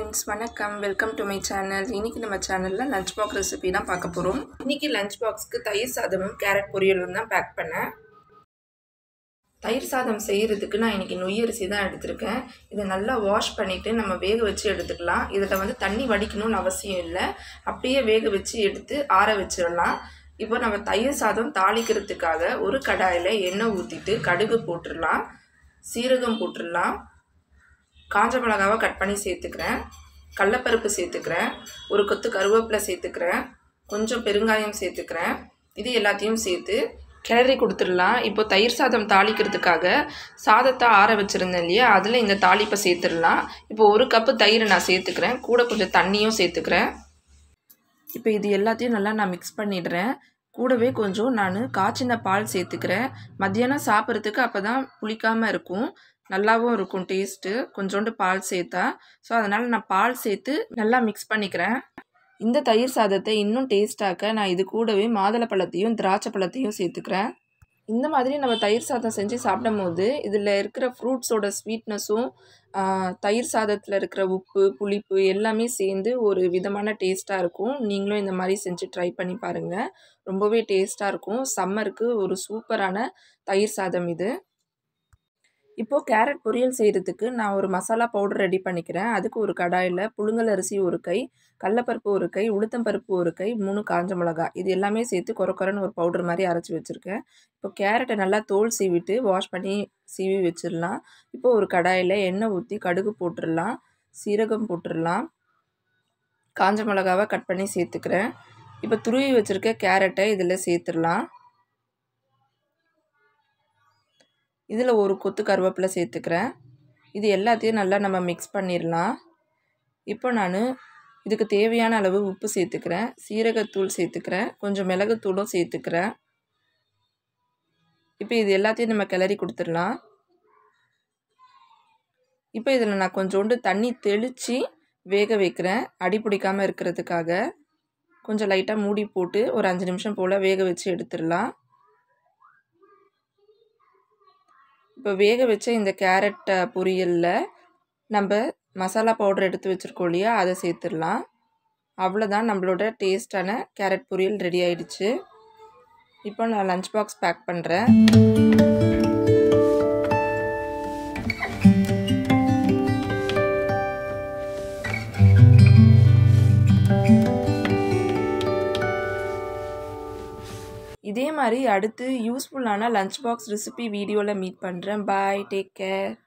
friends வணக்கம் welcome to my channel இன்றைக்கி நம்ம சேனலில் லஞ்ச் பாக்ஸ் ரெசிபி தான் பார்க்க போகிறோம் இன்றைக்கி லஞ்ச் பாக்ஸ்க்கு தயிர் சாதமும் கேரட் பொரியலும் தான் பேக் பண்ணேன் தயிர் சாதம் செய்கிறதுக்கு நான் இன்றைக்கி நொய்யரிசி தான் எடுத்திருக்கேன் இதை நல்லா வாஷ் பண்ணிவிட்டு நம்ம வேக வச்சு எடுத்துக்கலாம் இதில் வந்து தண்ணி வடிக்கணும்னு அவசியம் இல்லை அப்படியே வேக வச்சு எடுத்து ஆற வச்சிடலாம் இப்போ நம்ம தயிர் சாதம் தாளிக்கிறதுக்காக ஒரு கடாயில் எண்ணெய் ஊற்றிட்டு கடுகு போட்டுடலாம் சீரகம் போட்டுடலாம் காஞ்ச மிளகாவை கட் பண்ணி சேர்த்துக்கிறேன் கடலப்பருப்பு சேர்த்துக்கிறேன் ஒரு கொத்து கருவேப்பிலை சேர்த்துக்கிறேன் கொஞ்சம் பெருங்காயம் சேர்த்துக்கிறேன் இது எல்லாத்தையும் சேர்த்து கிளறி கொடுத்துடலாம் இப்போ தயிர் சாதம் தாளிக்கிறதுக்காக சாதத்தை ஆற வச்சுருந்தேன் இல்லையா அதில் இந்த தாளிப்பை சேர்த்துடலாம் இப்போ ஒரு கப்பு தயிர் நான் சேர்த்துக்கிறேன் கூட கொஞ்சம் தண்ணியும் சேர்த்துக்கிறேன் இப்போ இது எல்லாத்தையும் நல்லா நான் மிக்ஸ் பண்ணிடுறேன் கூடவே கொஞ்சம் நான் காய்ச்சின பால் சேர்த்துக்கிறேன் மத்தியானம் சாப்பிட்றதுக்கு அப்போ தான் புளிக்காமல் இருக்கும் நல்லாவும் இருக்கும் டேஸ்ட்டு கொஞ்சோண்டு பால் சேர்த்தா ஸோ அதனால் நான் பால் சேர்த்து நல்லா மிக்ஸ் பண்ணிக்கிறேன் இந்த தயிர் சாதத்தை இன்னும் டேஸ்ட்டாக்க நான் இது கூடவே மாதுளப்பழத்தையும் திராட்சை பழத்தையும் சேர்த்துக்கிறேன் இந்த மாதிரி நம்ம தயிர் சாதம் செஞ்சு சாப்பிடும் போது இதில் இருக்கிற ஃப்ரூட்ஸோட ஸ்வீட்னஸும் தயிர் சாதத்தில் இருக்கிற உப்பு புளிப்பு எல்லாமே சேர்ந்து ஒரு விதமான டேஸ்ட்டாக இருக்கும் நீங்களும் இந்த மாதிரி செஞ்சு ட்ரை பண்ணி பாருங்கள் ரொம்பவே டேஸ்ட்டாக இருக்கும் சம்மருக்கு ஒரு சூப்பரான தயிர் சாதம் இது இப்போது கேரட் பொரியல் செய்கிறதுக்கு நான் ஒரு மசாலா பவுடர் ரெடி பண்ணிக்கிறேன் அதுக்கு ஒரு கடாயில் புழுங்கல் அரிசி ஒரு கை கடலப்பருப்பு ஒரு கை உளுத்தம்பருப்பு ஒரு கை மூணு காஞ்ச மிளகா இது எல்லாமே சேர்த்து குறை குறைன்னு ஒரு பவுடர் மாதிரி அரைச்சி வச்சுருக்கேன் இப்போ கேரட்டை நல்லா தோல் சீவிட்டு வாஷ் பண்ணி சீவி வச்சிடலாம் இப்போ ஒரு கடாயில் எண்ணெய் ஊற்றி கடுகு போட்டுடலாம் சீரகம் போட்டுடலாம் காஞ்ச மிளகாவை கட் பண்ணி சேர்த்துக்கிறேன் இப்போ துருவி வச்சுருக்க கேரட்டை இதில் சேர்த்துடலாம் இதில் ஒரு கொத்து கருவேப்பிலை சேர்த்துக்கிறேன் இது எல்லாத்தையும் நல்லா நம்ம மிக்ஸ் பண்ணிடலாம் இப்போ நான் இதுக்கு தேவையான அளவு உப்பு சேர்த்துக்கிறேன் சீரகத்தூள் சேர்த்துக்கிறேன் கொஞ்சம் மிளகுத்தூளும் சேர்த்துக்கிறேன் இப்போ இது எல்லாத்தையும் நம்ம கிளறி கொடுத்துடலாம் இப்போ இதில் நான் கொஞ்சோண்டு தண்ணி தெளித்து வேக வைக்கிறேன் அடி பிடிக்காமல் இருக்கிறதுக்காக கொஞ்சம் லைட்டாக மூடி போட்டு ஒரு அஞ்சு நிமிஷம் போல் வேக வச்சு எடுத்துடலாம் இப்போ வேக வச்ச இந்த கேரட் பொரியலில் நம்ம மசாலா பவுடர் எடுத்து வச்சுருக்கோம் இல்லையா அதை சேர்த்துடலாம் அவ்வளோதான் நம்மளோட டேஸ்டான கேரட் பொரியல் ரெடி ஆயிடுச்சு இப்போ நான் லஞ்ச் பாக்ஸ் பேக் பண்ணுறேன் இதே மாதிரி அடுத்து யூஸ்ஃபுல்லான லஞ்ச் பாக்ஸ் ரெசிபி வீடியோவில் மீட் பண்ணுறேன் பாய் டேக் கேர்